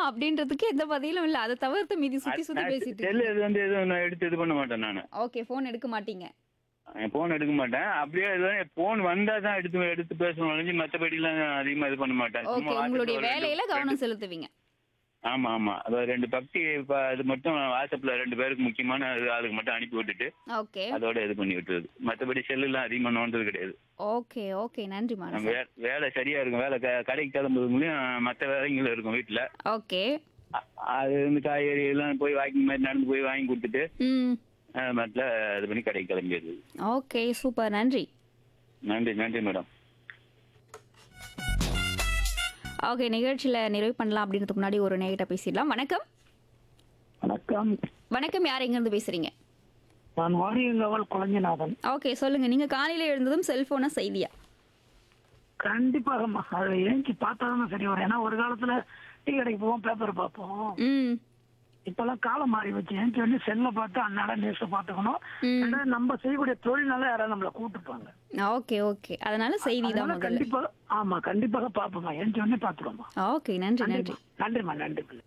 அப்படின்றதுக்கு எந்த பதிலும் இல்ல அதை தவிர்த்து மீதி சுத்தி சுத்தி பேசிட்டு செல்லு இது வந்து எதுவும் நான் எடுத்து இது பண்ண மாட்டேன் நான் ஓகே ஃபோன் எடுக்க மாட்டீங்க போன் எடுக்க மாட்டேன் அப்படியே போன் வந்தா தான் எடுத்து எடுத்து பேசணும் ஒழிஞ்சு மற்றபடிலாம் அதிகமா இது பண்ண மாட்டேன் ஓகே சும்மா உங்களுடைய வாட்ஸ்அப்ல வேலையில ரெண்டு- கவனம் செலுத்துவீங்க ஆமா ஆமா அது ரெண்டு பக்தி ப- இது மட்டும் வாட்ஸ்அப்ல ரெண்டு பேருக்கு முக்கியமான இது அதுக்கு மட்டும் அனுப்பி விட்டுட்டு ஓகே அதோட இது பண்ணி விட்டுறது மற்றபடி செல்லுலாம் அதிகமா நோண்டது கிடையாது ஓகே ஓகே நன்றிமா நம்ம வே- வேலை சரியா இருக்கும் வேலை க- கடைக்கு கிளம்புறதுலையும் மற்ற வேலைங்களும் இருக்கும் வீட்டுல ஓகே அ- அது வந்து காய்கறி எல்லாம் போய் வாக்கிங் மாதிரி நடந்து போய் வாங்கி கொடுத்துட்டு ம் மற்ற இது பண்ணி கடைக்கு கிளம்பிடுது ஓகே சூப்பர் நன்றி நன்றி நன்றி மேடம் ஓகே நிகழ்ச்சியில நிறைவு பண்ணலாம் அப்படின்றதுக்கு முன்னாடி ஒரு நேகிட்ட பேசிடலாம் வணக்கம் வணக்கம் வணக்கம் யார் எங்க இருந்து பேசுறீங்க நான் வாரியங்கவல் குழஞ்சிநாதன் ஓகே சொல்லுங்க நீங்க காலையில எழுந்ததும் செல்போனா செய்தியா கண்டிப்பாக அது ஏஞ்சி பார்த்தாதான் சரி வரும் ஏன்னா ஒரு காலத்துல டீ கடைக்கு போவோம் பேப்பர் பார்ப்போம் ம் இப்பெல்லாம் காலம் மாறி வச்சு ஏஞ்சி வந்து செல்ல பார்த்து அன்னாட நியூஸ் பார்த்துக்கணும் ம். ரெண்டாவது நம்ம செய்யக்கூடிய தொழில்னால யாராவது நம்மளை கூப்பிட்டுப்பாங்க ஓகே ஓகே அதனால செய்தி தான் அதனால முதல்ல கண்டிப்பாக ஆமா கண்டிப்பாக பார்ப்போமா ஏஞ்சி வந்து பார்த்துருவோமா ஓகே நன்றி நன்றி நன்றிம்மா நன்றி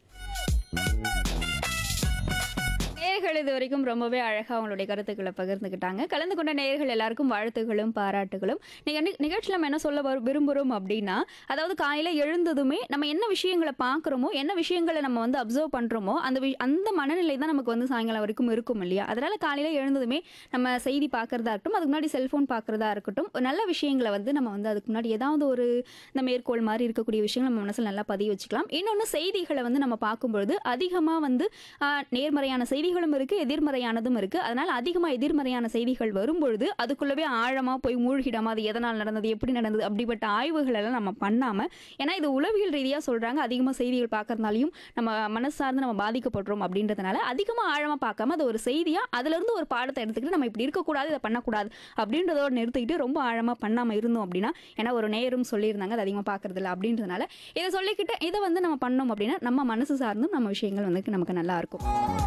நேயர்கள் இது வரைக்கும் ரொம்பவே அழகா அவங்களுடைய கருத்துக்களை பகிர்ந்துக்கிட்டாங்க கலந்து கொண்ட நேயர்கள் எல்லாருக்கும் வாழ்த்துகளும் பாராட்டுகளும் நீங்க நி- நிகழ்ச்சியில நம்ம என்ன சொல்ல வரு- விரும்புறோம் அப்படின்னா அதாவது காலையில எழுந்ததுமே நம்ம என்ன விஷயங்களை பார்க்குறோமோ என்ன விஷயங்களை நம்ம வந்து அப்சர்வ் பண்றோமோ அந்த வி- அந்த மனநிலை தான் நமக்கு வந்து சாயங்காலம் வரைக்கும் இருக்கும் இல்லையா அதனால காலையில எழுந்ததுமே நம்ம செய்தி பார்க்கறதா இருக்கட்டும் அதுக்கு முன்னாடி செல்போன் பார்க்கறதா இருக்கட்டும் ஒரு நல்ல விஷயங்களை வந்து நம்ம வந்து அதுக்கு முன்னாடி ஏதாவது ஒரு இந்த மேற்கோள் மாதிரி இருக்கக்கூடிய விஷயங்கள் நம்ம மனசில் நல்லா பதிய வச்சுக்கலாம் இன்னொன்று செய்திகளை வந்து நம்ம பார்க்கும்பொழுது அதிகமாக வந்து ஆஹ், நேர்மறையான செய்திகளும் இருக்கு எதிர்மறையானதும் இருக்கு அதனால அதிகமாக எதிர்மறையான செய்திகள் வரும்பொழுது அதுக்குள்ளவே ஆழமாக போய் மூழ்கிடாம அது எதனால் நடந்தது எப்படி நடந்தது அப்படிப்பட்ட ஆய்வுகள் எல்லாம் நம்ம பண்ணாம ஏன்னா இது உளவியல் ரீதியாக சொல்றாங்க அதிகமாக செய்திகள் பார்க்கறதுனாலையும் நம்ம மனசார்ந்து நம்ம பாதிக்கப்படுறோம் அப்படின்றதுனால அதிகமாக ஆழமாக பார்க்காம அது ஒரு செய்தியாக அதுலேருந்து ஒரு பாடத்தை எடுத்துக்கிட்டு நம்ம இப்படி இருக்கக்கூடாது இதை பண்ணக்கூடாது அப்படின்றதோட நிறுத்திக்கிட்டு ரொம்ப ஆழமாக பண்ணாமல் இருந்தோம் அப்படின்னா ஏன்னா ஒரு நேரும் சொல்லியிருந்தாங்க அது அதிகமாக பார்க்கறது இல்லை அப்படின்றதுனால இதை சொல்லிக்கிட்டு இதை வந்து நம்ம பண்ணோம் அப்படின்னா நம்ம மனசு சார்ந்தும் நம்ம விஷயங்கள் வந்து நமக்கு நல்லா இருக்கும்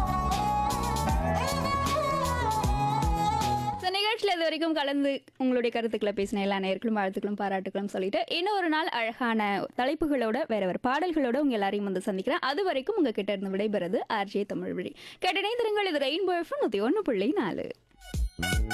So, நிகழ்ச்சியில் இது வரைக்கும் கலந்து உங்களுடைய கருத்துக்களை பேசின எல்லா நேர்களும் வாழ்த்துக்களும் பாராட்டுகளும் சொல்லிட்டு இன்னொரு நாள் அழகான தலைப்புகளோட வேற வேற பாடல்களோட உங்க எல்லாரையும் வந்து சந்திக்கிறேன் அது வரைக்கும் உங்ககிட்ட இருந்து விடைபெறுது ஆர்ஜே தமிழ் வழி கேட்டனை திருங்கள் இது ரெயின்போ எஃப்எம் நூற்றி ஒன்று புள்ளி நாலு